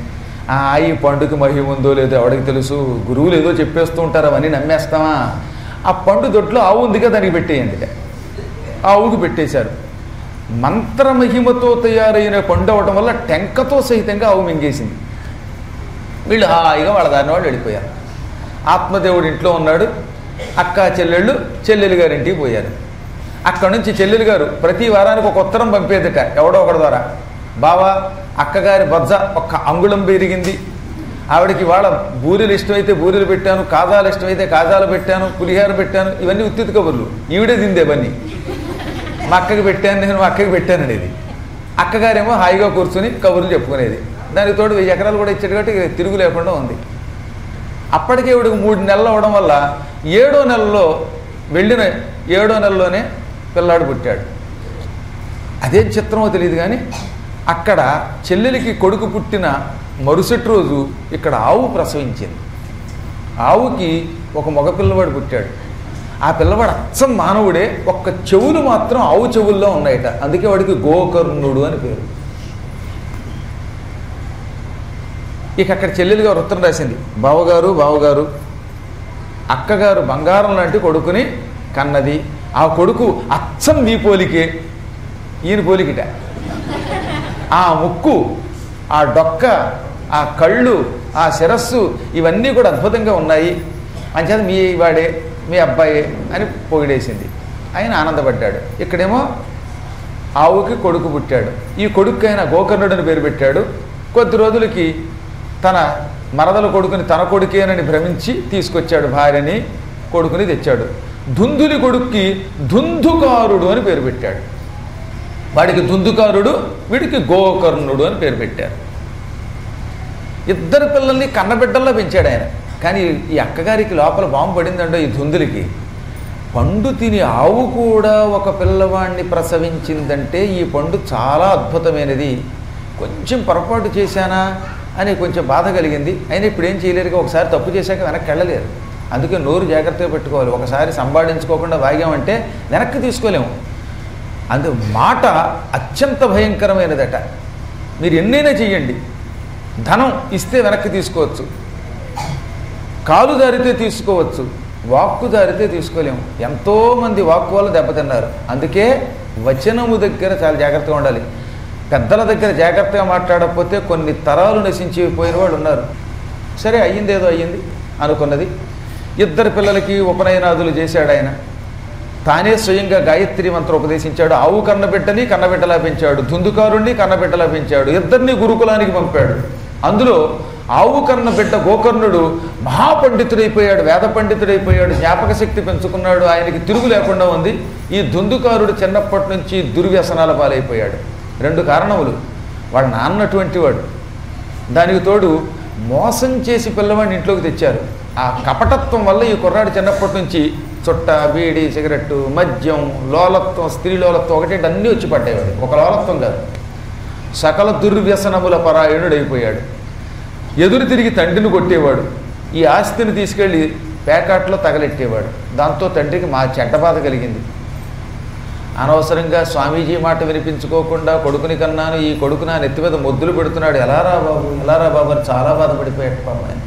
ఆ ఈ పండుకి మహిమ ఉందో లేదో ఎవడికి తెలుసు గురువులు ఏదో చెప్పేస్తూ ఉంటారు అవన్నీ నమ్మేస్తామా ఆ పండు దొడ్లో ఆవు ఉందిగా దానికి పెట్టేయండి ఆవుకు పెట్టేశారు మంత్రమహిమతో తయారైన పండు అవటం వల్ల టెంకతో సహితంగా ఆవు మింగేసింది వీళ్ళు హాయిగా వాళ్ళ దాని వాళ్ళు వెళ్ళిపోయారు ఆత్మదేవుడు ఇంట్లో ఉన్నాడు అక్క చెల్లెళ్ళు చెల్లెలు గారింటికి పోయారు అక్కడ నుంచి చెల్లెలు గారు ప్రతి వారానికి ఒక ఉత్తరం పంపేదట ఎవడో ఒకటి ద్వారా బావా అక్కగారి బొజ్జ ఒక్క అంగుళం పెరిగింది ఆవిడకి వాళ్ళ బూరెలు ఇష్టమైతే బూరెలు పెట్టాను కాజాలు ఇష్టమైతే కాజాలు పెట్టాను పులిహార పెట్టాను ఇవన్నీ ఉత్తితి కబుర్లు ఈవిడే తింది అవన్నీ మా అక్కకి పెట్టాను నేను మా అక్కకి పెట్టాను అనేది అక్కగారేమో హాయిగా కూర్చుని కబుర్లు చెప్పుకునేది దానికి తోడు వెయ్యి ఎకరాలు కూడా ఇచ్చాడు కాబట్టి ఇక తిరుగు లేకుండా ఉంది అప్పటికే ఇవిడికి మూడు నెలలు అవ్వడం వల్ల ఏడో నెలలో వెళ్ళిన ఏడో నెలలోనే పిల్లాడు పుట్టాడు అదేం చిత్రమో తెలియదు కానీ అక్కడ చెల్లెలికి కొడుకు పుట్టిన మరుసటి రోజు ఇక్కడ ఆవు ప్రసవించింది ఆవుకి ఒక మగ పిల్లవాడు పుట్టాడు ఆ పిల్లవాడు అచ్చం మానవుడే ఒక్క చెవులు మాత్రం ఆవు చెవుల్లో ఉన్నాయట అందుకే వాడికి గోకర్ణుడు అని పేరు ఇక అక్కడ చెల్లెలుగా ఉత్తరం రాసింది బావగారు బావగారు అక్కగారు బంగారం లాంటి కొడుకుని కన్నది ఆ కొడుకు అచ్చం మీ పోలికే ఈయన పోలికిట ఆ ముక్కు ఆ డొక్క ఆ కళ్ళు ఆ శిరస్సు ఇవన్నీ కూడా అద్భుతంగా ఉన్నాయి అంచేత మీ వాడే మీ అబ్బాయే అని పొగిడేసింది ఆయన ఆనందపడ్డాడు ఇక్కడేమో ఆవుకి కొడుకు పుట్టాడు ఈ కొడుకైన గోకర్ణుడని పేరు పెట్టాడు కొద్ది రోజులకి తన మరదల కొడుకుని తన కొడుకేనని భ్రమించి తీసుకొచ్చాడు భార్యని కొడుకుని తెచ్చాడు ధుందులి కొడుక్కి ధుందుకారుడు అని పేరు పెట్టాడు వాడికి ధుందుకారుడు వీడికి గోకర్ణుడు అని పేరు పెట్టారు ఇద్దరు పిల్లల్ని కన్నబిడ్డల్లో పెంచాడు ఆయన కానీ ఈ అక్కగారికి లోపల బాంబు పడిందండో ఈ ధుందులకి పండు తిని ఆవు కూడా ఒక పిల్లవాడిని ప్రసవించిందంటే ఈ పండు చాలా అద్భుతమైనది కొంచెం పొరపాటు చేశానా అని కొంచెం బాధ కలిగింది అయినా ఇప్పుడు ఏం చేయలేరుగా ఒకసారి తప్పు చేశాక వెనక్కి వెళ్ళలేరు అందుకే నోరు జాగ్రత్తగా పెట్టుకోవాలి ఒకసారి సంపాదించుకోకుండా వాగామంటే వెనక్కి తీసుకోలేము అందు మాట అత్యంత భయంకరమైనదట మీరు ఎన్నైనా చెయ్యండి ధనం ఇస్తే వెనక్కి తీసుకోవచ్చు కాలు జారితే తీసుకోవచ్చు వాక్కు జారితే తీసుకోలేము ఎంతోమంది వాక్కు వల్ల దెబ్బతిన్నారు అందుకే వచనము దగ్గర చాలా జాగ్రత్తగా ఉండాలి పెద్దల దగ్గర జాగ్రత్తగా మాట్లాడకపోతే కొన్ని తరాలు నశించిపోయిన వాళ్ళు ఉన్నారు సరే అయ్యింది ఏదో అయ్యింది అనుకున్నది ఇద్దరు పిల్లలకి ఉపనయనాదులు చేశాడు ఆయన తానే స్వయంగా గాయత్రి మంత్రం ఉపదేశించాడు ఆవు కన్నబిడ్డని కన్నబిడ్డలా పెంచాడు ధుందుకారుణ్ణి కన్నబిడ్డలా పెంచాడు ఇద్దరిని గురుకులానికి పంపాడు అందులో ఆవు కన్న బిడ్డ గోకర్ణుడు మహాపండితుడైపోయాడు వేద పండితుడైపోయాడు జ్ఞాపక శక్తి పెంచుకున్నాడు ఆయనకి తిరుగు లేకుండా ఉంది ఈ ధుందుకారుడు చిన్నప్పటి నుంచి దుర్వ్యసనాల పాలైపోయాడు రెండు కారణములు వాళ్ళ నాన్నటువంటి వాడు దానికి తోడు మోసం చేసి పిల్లవాడిని ఇంట్లోకి తెచ్చారు ఆ కపటత్వం వల్ల ఈ కుర్రాడు చిన్నప్పటి నుంచి చుట్ట బీడి సిగరెట్టు మద్యం లోలత్వం స్త్రీ లోలత్వం ఒకటి అన్నీ వచ్చి పడ్డాయి వాడికి ఒక లోలత్వం కాదు సకల దుర్వ్యసనముల పరాయణుడైపోయాడు ఎదురు తిరిగి తండ్రిని కొట్టేవాడు ఈ ఆస్తిని తీసుకెళ్ళి పేకాట్లో తగలెట్టేవాడు దాంతో తండ్రికి మా చెడ్డ బాధ కలిగింది అనవసరంగా స్వామీజీ మాట వినిపించుకోకుండా కొడుకుని కన్నాను ఈ కొడుకు నా నెత్తి మీద మొద్దులు పెడుతున్నాడు ఎలారా బాబు ఎలారా బాబు అని చాలా బాధపడిపోయాడు పాపం ఆయన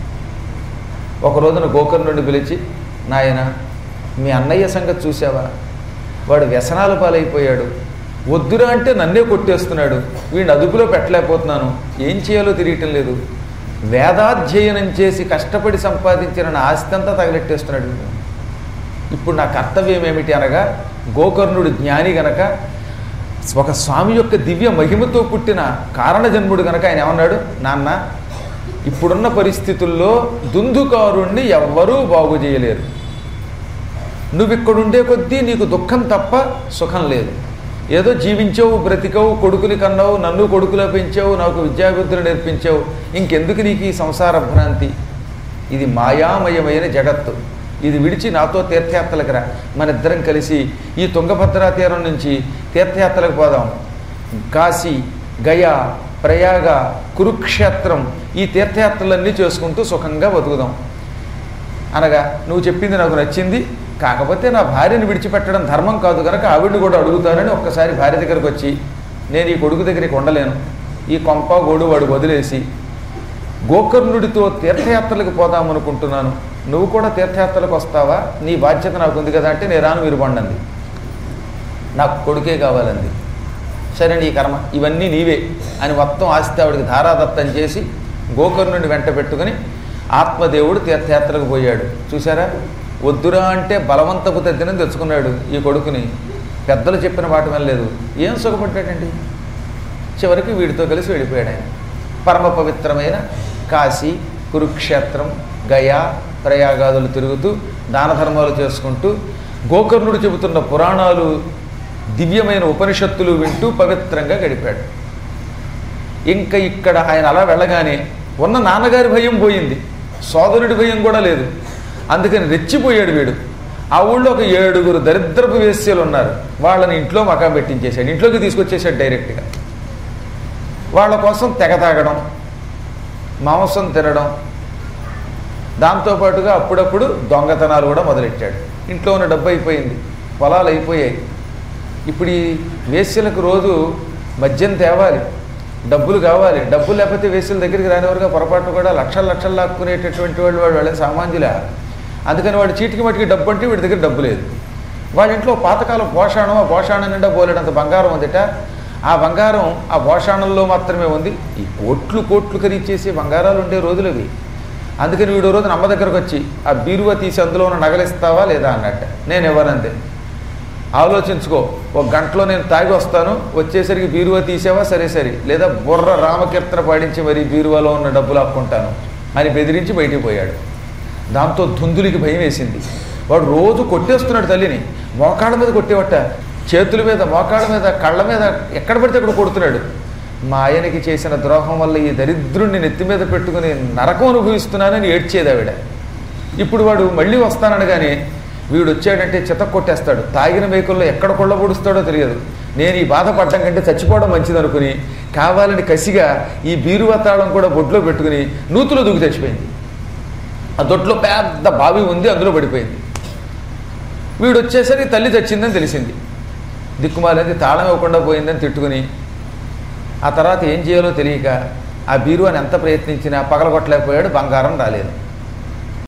ఒక రోజున గోకర్ణుడిని పిలిచి నాయన మీ అన్నయ్య సంగతి చూసావా వాడు వ్యసనాల పాలైపోయాడు వద్దురా అంటే నన్నే కొట్టేస్తున్నాడు వీడిని అదుపులో పెట్టలేకపోతున్నాను ఏం చేయాలో తిరియటం లేదు వేదాధ్యయనం చేసి కష్టపడి సంపాదించిన నా ఆస్తి అంతా తగలెట్టేస్తున్నాడు వీడు. ఇప్పుడు నా కర్తవ్యం ఏమిటి అనగా గోకర్ణుడు జ్ఞాని గనక ఒక స్వామి యొక్క దివ్య మహిమతో పుట్టిన కారణజన్ముడు గనక ఆయన ఏమన్నాడు నాన్న ఇప్పుడున్న పరిస్థితుల్లో దుందుకారుణ్ణి ఎవ్వరూ బాగు చేయలేరు నువ్వు ఇక్కడుండే కొద్దీ నీకు దుఃఖం తప్ప సుఖం లేదు ఏదో జీవించావు బ్రతికావు కొడుకుని కన్నావు నన్ను కొడుకులో పెంచావు నాకు విద్యాబుద్ధులు నేర్పించావు ఇంకెందుకు నీకు ఈ సంసార భ్రాంతి ఇది మాయామయమైన జగత్తు ఇది విడిచి నాతో తీర్థయాత్రలకు రా మన ఇద్దరం కలిసి ఈ తుంగభద్రా తీరం నుంచి తీర్థయాత్రలకు పోదాం కాశీ గయా ప్రయాగ కురుక్షేత్రం ఈ తీర్థయాత్రలన్నీ చేసుకుంటూ సుఖంగా బతుకుదాం అనగా నువ్వు చెప్పింది నాకు నచ్చింది కాకపోతే నా భార్యను విడిచిపెట్టడం ధర్మం కాదు కనుక ఆవిడ్ని కూడా అడుగుతానని ఒక్కసారి భార్య దగ్గరకు వచ్చి నేను ఈ కొడుకు దగ్గరికి ఉండలేను ఈ కొంప గోడు వాడు వదిలేసి గోకర్ణుడితో తీర్థయాత్రలకు పోదామనుకుంటున్నాను నువ్వు కూడా తీర్థయాత్రలకు వస్తావా నీ బాధ్యత నాకు ఉంది కదా అంటే నేను రాను మీరు పండండి నాకు కొడుకే కావాలంది సరే నీ కర్మ ఇవన్నీ నీవే అని మొత్తం ఆస్తి ఆవిడికి ధారాదత్తం చేసి గోకర్ణుని వెంట పెట్టుకుని ఆత్మదేవుడు తీర్థయాత్రకు పోయాడు చూసారా వద్దురా అంటే బలవంతపు తద్దినం తెచ్చుకున్నాడు ఈ కొడుకుని పెద్దలు చెప్పిన మాట వినలేదు ఏం సుఖపడ్డాడండి చివరికి వీడితో కలిసి వెళ్ళిపోయాడు ఆయన పరమ పవిత్రమైన కాశీ కురుక్షేత్రం గయా ప్రయాగాదులు తిరుగుతూ దాన ధర్మాలు చేసుకుంటూ గోకర్ణుడు చెబుతున్న పురాణాలు దివ్యమైన ఉపనిషత్తులు వింటూ పవిత్రంగా గడిపాడు ఇంకా ఇక్కడ ఆయన అలా వెళ్ళగానే ఉన్న నాన్నగారి భయం పోయింది సోదరుడి భయం కూడా లేదు అందుకని రెచ్చిపోయాడు వీడు ఆ ఊళ్ళో ఒక ఏడుగురు దరిద్రపు వేశ్యలు ఉన్నారు వాళ్ళని ఇంట్లో మకాం పెట్టించేశాడు ఇంట్లోకి తీసుకొచ్చేసాడు డైరెక్ట్గా వాళ్ళ కోసం తెగ తాగడం మాంసం తినడం దాంతోపాటుగా అప్పుడప్పుడు దొంగతనాలు కూడా మొదలెట్టాడు ఇంట్లో ఉన్న డబ్బు అయిపోయింది పొలాలు అయిపోయాయి ఇప్పుడు ఈ వేశ్యలకు రోజు మద్యం తేవాలి డబ్బులు కావాలి డబ్బులు లేకపోతే వేశ్యల దగ్గరికి రానివారుగా పొరపాటు కూడా లక్షలు లక్షలు లాక్కునేటటువంటి వాళ్ళు వాడు వాళ్ళ సామాన్యుల అందుకని వాడు చీటికి మట్టికి డబ్బు అంటే వీడి దగ్గర డబ్బు లేదు వాళ్ళ ఇంట్లో పాతకాలం పోషాణం ఆ పోషాణం నిండా బోలేడంత బంగారం ఉందిట ఆ బంగారం ఆ పోషాణంలో మాత్రమే ఉంది ఈ కోట్లు కోట్లు ఖరీచేసే బంగారాలు ఉండే రోజులు అవి అందుకని వీడు రోజు అమ్మ దగ్గరకు వచ్చి ఆ బీరువా తీసి అందులో ఉన్న నగలిస్తావా లేదా అన్నట్ట నేను ఇవ్వనంది ఆలోచించుకో ఒక గంటలో నేను తాగి వస్తాను వచ్చేసరికి బీరువా తీసావా సరే సరే లేదా బుర్ర రామకీర్తన పాడించి మరి బీరువాలో ఉన్న డబ్బులు ఆపుకుంటాను అని బెదిరించి బయటికి పోయాడు దాంతో ధుందులికి భయం వేసింది వాడు రోజు కొట్టేస్తున్నాడు తల్లిని మోకాళ్ళ మీద కొట్టేవట చేతుల మీద మోకాళ్ళ మీద కళ్ళ మీద ఎక్కడ పడితే అక్కడ కొడుతున్నాడు మా ఆయనకి చేసిన ద్రోహం వల్ల ఈ దరిద్రుణ్ణి నెత్తి మీద పెట్టుకుని నరకం అనుభవిస్తున్నానని ఏడ్చేది ఆవిడ ఇప్పుడు వాడు మళ్ళీ వస్తాననగానే వీడు వచ్చాడంటే చిత కొట్టేస్తాడు తాగిన మేకుల్లో ఎక్కడ కొళ్ళ పొడుస్తాడో తెలియదు నేను ఈ బాధపడటం కంటే చచ్చిపోవడం మంచిది అనుకుని కావాలని కసిగా ఈ బీరువా తాళం కూడా బొడ్లో పెట్టుకుని నూతులో దూకి చచ్చిపోయింది ఆ దొడ్లో పెద్ద బావి ఉంది అందులో పడిపోయింది వీడు వచ్చేసరికి తల్లి చచ్చిందని తెలిసింది దిక్కుమాలింది తాళం ఇవ్వకుండా పోయిందని తిట్టుకుని ఆ తర్వాత ఏం చేయాలో తెలియక ఆ బీరువాని ఎంత ప్రయత్నించినా పగలగొట్టలేకపోయాడు బంగారం రాలేదు